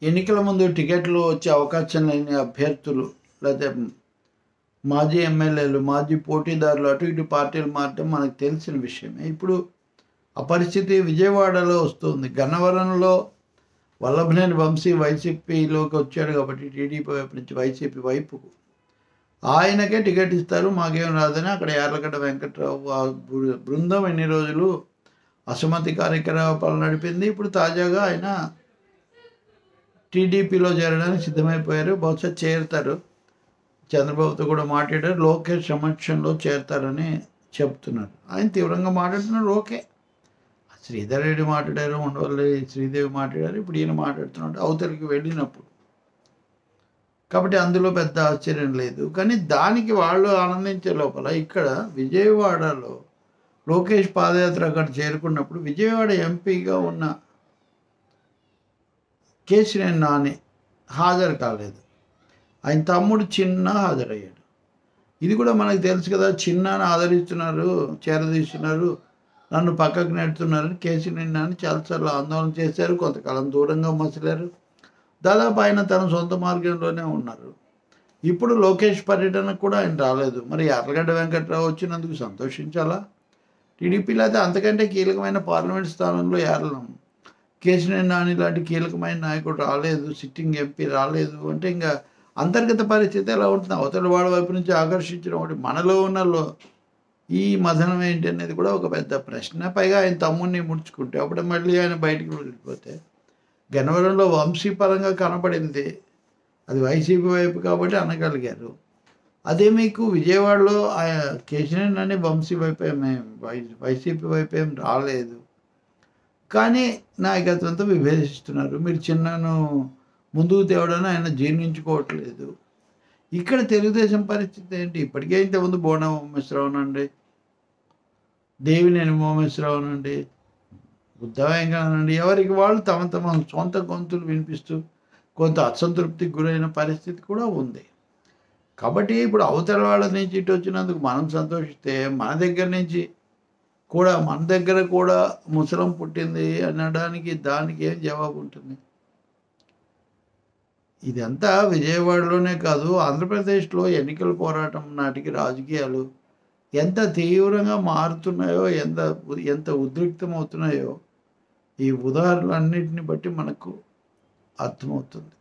ఎన్నికల ముందు టికెట్లు వచ్చే అవకాశం లేని అభ్యర్థులు లేకపోతే మాజీ ఎమ్మెల్యేలు మాజీ పోటీదారులు అటు ఇటు పార్టీలు మారటం మనకు తెలిసిన విషయమే ఇప్పుడు ఆ పరిస్థితి విజయవాడలో వస్తుంది గన్నవరంలో వల్లభనేని వంశీ వైసీపీలోకి వచ్చాడు కాబట్టి టీడీపీ వైపు నుంచి వైసీపీ వైపుకు ఆయనకే టికెట్ ఇస్తారు మాకేం రాదని అక్కడ యార్లగడ్డ వెంకట్రావు ఆ బృ- బృందం ఎన్ని రోజులు అసమ్మతి కార్యకలాపాలు నడిపింది ఇప్పుడు తాజాగా ఆయన టీడీపీలో చేరడానికి సిద్ధమైపోయారు బహుశా చేరుతారు చంద్రబాబుతో కూడా మాట్లాడారు లోకేష్ సమక్షంలో చేరతారని చెప్తున్నారు ఆయన తీవ్రంగా మాట్లాడుతున్నారు ఓకే శ్రీధర్ రెడ్డి మాట్లాడారు ఉండవల్లి శ్రీదేవి మాట్లాడారు ఇప్పుడు ఈయన మాట్లాడుతున్నాడు అవతలికి వెళ్ళినప్పుడు కాబట్టి అందులో పెద్ద ఆశ్చర్యం లేదు కానీ దానికి వాళ్ళు ఆనందించే లోపల ఇక్కడ విజయవాడలో లోకేష్ పాదయాత్ర అక్కడ చేరుకున్నప్పుడు విజయవాడ ఎంపీగా ఉన్న కేసినేని నాని హాజరు కాలేదు ఆయన తమ్ముడు చిన్న హాజరయ్యాడు ఇది కూడా మనకు తెలుసు కదా చిన్నని ఆదరిస్తున్నారు చేరదీస్తున్నారు నన్ను పక్కకు నెడుతున్నారని కేసినేని నాని చాలాసార్లు ఆందోళన చేశారు కొంతకాలం దూరంగా మసిలారు దాదాపు ఆయన తన సొంత మార్గంలోనే ఉన్నారు ఇప్పుడు లోకేష్ పర్యటనకు కూడా ఆయన రాలేదు మరి ఎర్రగడ్డ వెంకట్రావు వచ్చినందుకు సంతోషించాలా టీడీపీలో అయితే అంతకంటే కీలకమైన పార్లమెంట్ స్థానంలో ఏరలం కేసీఆర్ నాని లాంటి కీలకమైన నాయకుడు రాలేదు సిట్టింగ్ ఎంపీ రాలేదు అంటే ఇంకా అంతర్గత పరిస్థితి ఎలా ఉంటుంది అవతల వాళ్ళ వైపు నుంచి ఆకర్షించడం ఒకటి మనలో ఉన్న లో ఈ మదనం ఏంటి అనేది కూడా ఒక పెద్ద ప్రశ్న పైగా ఆయన తమ్ముడిని ముడుచుకుంటే అప్పుడు మళ్ళీ ఆయన బయటికి వెళ్ళిపోతే గన్నవరంలో వంశీపరంగా కనపడింది అది వైసీపీ వైపు కాబట్టి అనగలిగారు అదే మీకు విజయవాడలో ఆయన కేసీఆర్ అని వంశీ వైపు ఏమే వై- వైసీపీ వైపు ఏం రాలేదు కానీ నాయకత్వంతో విభేదిస్తున్నారు మీరు చిన్నను ముందుకు తేవడానికి ఆయన జీర్ణించుకోవట్లేదు ఇక్కడ తెలుగుదేశం పరిస్థితి ఏంటి ఇప్పటికే ఇంతకుముందు బోన ఉమేశ్వరరావు అండి దేవినేని ఉమేశ్వరరావు అండి ఉద్ధవేంకనండి ఎవరికి వాళ్ళు తమ తమ సొంత గొంతులు వినిపిస్తూ కొంత అసంతృప్తికి గురైన పరిస్థితి కూడా ఉంది కాబట్టి ఇప్పుడు అవతల వాళ్ళ నుంచి ఇటు వచ్చినందుకు మనం సంతోషిస్తే మన దగ్గర నుంచి కూడా మన దగ్గర కూడా ముసలం పుట్టింది అనడానికి దానికి ఏం జవాబు ఉంటుంది ఇదంతా విజయవాడలోనే కాదు ఆంధ్రప్రదేశ్లో ఎన్నికల పోరాటం నాటికి రాజకీయాలు ఎంత తీవ్రంగా మారుతున్నాయో ఎంత ఎంత ఉద్రిక్తం అవుతున్నాయో ఈ ఉదాహరణలన్నింటిని బట్టి మనకు అర్థమవుతుంది